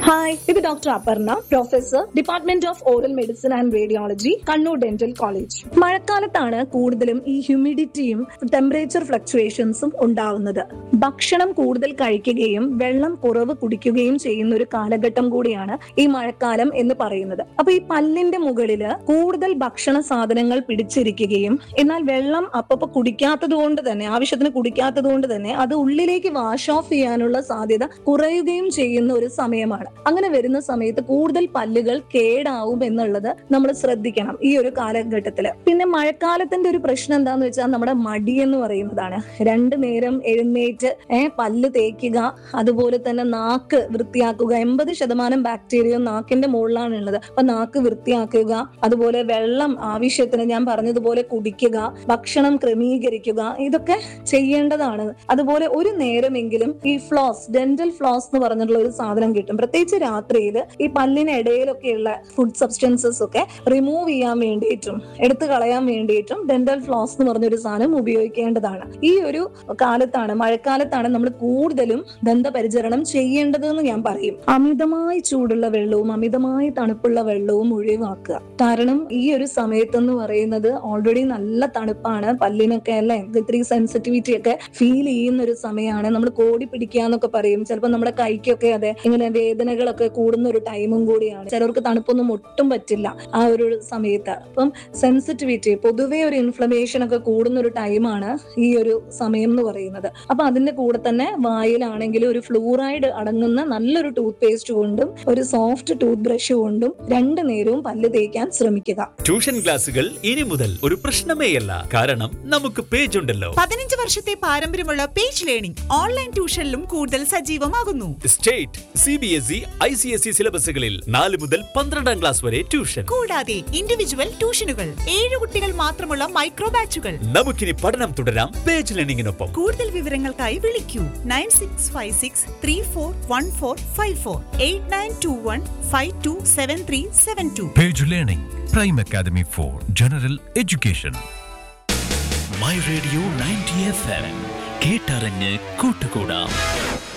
Hi ഇത് doctor Aparna professor department of oral medicine and radiology Kannur dental college മഴക്കാലത്താണ് കൂടുതലും ഈ ഹ്യൂമിഡിറ്റിയും ടെമ്പറേച്ചർ ഫ്ലക്ച്വേഷൻസും ഉണ്ടാവുന്നത് ഭക്ഷണം കൂടുതൽ കഴിക്കുകയും വെള്ളം കുറവ് കുടിക്കുകയും ചെയ്യുന്ന ഒരു കാലഘട്ടം കൂടിയാണ് ഈ മഴക്കാലം എന്ന് പറയുന്നത് അപ്പൊ ഈ പല്ലിന്റെ മുകളില് കൂടുതൽ ഭക്ഷണ സാധനങ്ങൾ പിടിച്ചിരിക്കുകയും എന്നാൽ വെള്ളം അപ്പപ്പോ കുടിക്കാത്തത് കൊണ്ട് തന്നെ ആവശ്യത്തിന് കുടിക്കാത്തത് കൊണ്ട് തന്നെ അത് ഉള്ളിലേക്ക് വാഷ് ഓഫ് ചെയ്യാനുള്ള സാധ്യത കുറയുകയും ചെയ്യുന്ന ഒരു സമയമാണ് അങ്ങനെ വരുന്ന സമയത്ത് കൂടുതൽ പല്ലുകൾ കേടാവും എന്നുള്ളത് നമ്മൾ ശ്രദ്ധിക്കണം ഈ ഒരു കാലഘട്ടത്തില് പിന്നെ മഴക്കാലത്തിന്റെ ഒരു പ്രശ്നം എന്താന്ന് വെച്ചാൽ നമ്മുടെ മടി എന്ന് പറയുന്നതാണ് രണ്ടു നേരം എഴുന്നേറ്റ് ഏഹ് പല്ല് തേക്കുക അതുപോലെ തന്നെ നാക്ക് വൃത്തിയാക്കുക എൺപത് ശതമാനം ബാക്ടീരിയ നാക്കിന്റെ മുകളിലാണ് ഉള്ളത് അപ്പൊ നാക്ക് വൃത്തിയാക്കുക അതുപോലെ വെള്ളം ആവശ്യത്തിന് ഞാൻ പറഞ്ഞതുപോലെ കുടിക്കുക ഭക്ഷണം ക്രമീകരിക്കുക ഇതൊക്കെ ചെയ്യേണ്ടതാണ് അതുപോലെ ഒരു നേരമെങ്കിലും ഈ ഫ്ലോസ് ഡെന്റൽ ഫ്ലോസ് എന്ന് പറഞ്ഞിട്ടുള്ള ഒരു സാധനം കിട്ടും പ്രത്യേകിച്ച് രാത്രിയിൽ ഈ പല്ലിനിടയിലൊക്കെയുള്ള ഫുഡ് സബ്സ്റ്റൻസസ് ഒക്കെ റിമൂവ് ചെയ്യാൻ വേണ്ടിയിട്ടും എടുത്തു കളയാൻ വേണ്ടിയിട്ടും ഡെന്റൽ ഫ്ലോസ് എന്ന് പറഞ്ഞൊരു സാധനം ഉപയോഗിക്കേണ്ടതാണ് ഈ ഒരു കാലത്താണ് മഴക്കാലത്താണ് നമ്മൾ കൂടുതലും ദന്തപരിചരണം ചെയ്യേണ്ടതെന്ന് ഞാൻ പറയും അമിതമായി ചൂടുള്ള വെള്ളവും അമിതമായി തണുപ്പുള്ള വെള്ളവും ഒഴിവാക്കുക കാരണം ഈ ഒരു സമയത്തെന്ന് പറയുന്നത് ഓൾറെഡി നല്ല തണുപ്പാണ് പല്ലിനൊക്കെ അല്ലെ ഇത്തിരി സെൻസിറ്റിവിറ്റി ഒക്കെ ഫീൽ ചെയ്യുന്ന ഒരു സമയമാണ് നമ്മൾ കോടി പിടിക്കാന്നൊക്കെ പറയും ചിലപ്പോൾ നമ്മുടെ കൈക്കൊക്കെ അതെ ഇങ്ങനെ വേദനകളൊക്കെ കൂടുന്ന ഒരു ടൈമും കൂടിയാണ് ചിലർക്ക് തണുപ്പൊന്നും ഒട്ടും പറ്റില്ല ആ ഒരു സമയത്ത് അപ്പം സെൻസിറ്റിവിറ്റി പൊതുവെ ഒരു ഇൻഫ്ലമേഷൻ ഒക്കെ കൂടുന്ന ഒരു ടൈമാണ് ഈ ഒരു സമയം എന്ന് പറയുന്നത് അപ്പൊ അതിന്റെ കൂടെ തന്നെ വായിലാണെങ്കിൽ ഒരു ഫ്ലൂറൈഡ് അടങ്ങുന്ന നല്ലൊരു ടൂത്ത് പേസ്റ്റ് കൊണ്ടും ഒരു സോഫ്റ്റ് ടൂത്ത് ബ്രഷ് കൊണ്ടും രണ്ടു നേരവും പല്ല് തേക്കാൻ ശ്രമിക്കുക ട്യൂഷൻ ക്ലാസുകൾ ഇനി മുതൽ ഒരു പ്രശ്നമേയല്ല കാരണം നമുക്ക് പേജ് ഉണ്ടല്ലോ പതിനഞ്ച് വർഷത്തെ പാരമ്പര്യമുള്ള പേജ് ലേണിംഗ് ഓൺലൈൻ ട്യൂഷനിലും കൂടുതൽ സജീവമാകുന്നു state C B S E I C S E സിലബസുകളിൽ നാല് മുതൽ പന്ത്രണ്ടാം ക്ലാസ് വരെ ട്യൂഷൻ കൂടാതെ ഇൻഡിവിജ്വൽ ട്യൂഷനുകൾ ഏഴ് കുട്ടികൾ മാത്രമുള്ള മൈക്രോ ബാച്ചുകൾ നമുക്കിനി പഠനം തുടരാം പേജ് ലേണിംഗിനൊപ്പം കൂടുതൽ വിവരങ്ങൾക്കായി വിളിക്കൂ nine six five six three four one four five four eight nine two one five two seven three seven two Page Learning, Prime Academy for General Education. My radio ninety F M കേട്ടറിഞ്ഞ് കൂട്ടുകൂടാം